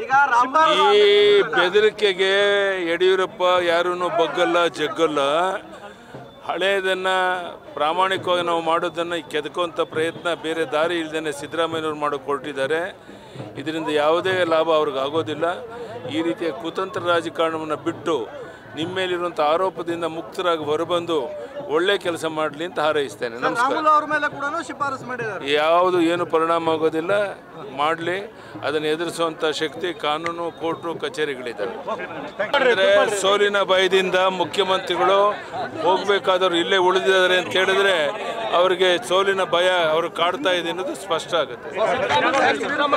ಈಗ ರಾಮಬಾಬು ಈ ಬೆದರಿಕೆಗೆ ಯಡಿಯೂರಪ್ಪ ಯಾರೂ ಬಗ್ಗಲ್ಲ ಜಗ್ಗಲ್ಲ ಹಳೆಯದನ್ನು ಪ್ರಾಮಾಣಿಕವಾಗಿ ನಾವು ಮಾಡೋದನ್ನು ಕೆದಕುವಂಥ ಪ್ರಯತ್ನ ಬೇರೆ ದಾರಿ ಇಲ್ದೇ ಸಿದ್ದರಾಮಯ್ಯನವ್ರು ಮಾಡೋಕೆ ಹೊರಟಿದ್ದಾರೆ ಇದರಿಂದ ಯಾವುದೇ ಲಾಭ ಅವ್ರಿಗೆ ಆಗೋದಿಲ್ಲ ಈ ರೀತಿಯ ಕುತಂತ್ರ ರಾಜಕಾರಣವನ್ನು ಬಿಟ್ಟು ನಿಮ್ಮ ಮೇಲಿರುವಂಥ ಆರೋಪದಿಂದ ಮುಕ್ತರಾಗಿ ಹೊರಬಂದು ಒಳ್ಳೆ ಕೆಲಸ ಮಾಡಲಿ ಅಂತ ಹಾರೈಸ್ತೇನೆ ನಮಸ್ಕಾರ ರಾಮುಲು ಅವ್ರ ಮೇಲೆ ಕೂಡ ಶಿಫಾರಸು ಮಾಡಿದ್ದಾರೆ ಯಾವುದು ಏನು ಪರಿಣಾಮ ಆಗೋದಿಲ್ಲ ಮಾಡಲಿ ಅದನ್ನು ಎದುರಿಸುವಂಥ ಶಕ್ತಿ ಕಾನೂನು ಕೋರ್ಟು ಕಚೇರಿಗಳಿದ್ದಾವೆ ಅಂದರೆ ಸೋಲಿನ ಭಯದಿಂದ ಮುಖ್ಯಮಂತ್ರಿಗಳು ಹೋಗಬೇಕಾದವ್ರು ಇಲ್ಲೇ ಉಳಿದಿದ್ದಾರೆ ಅಂತ ಹೇಳಿದ್ರೆ ಅವರಿಗೆ ಸೋಲಿನ ಭಯ ಅವ್ರಿಗೆ ಕಾಡ್ತಾ ಇದೆ ಅನ್ನೋದು ಸ್ಪಷ್ಟ ಆಗುತ್ತೆ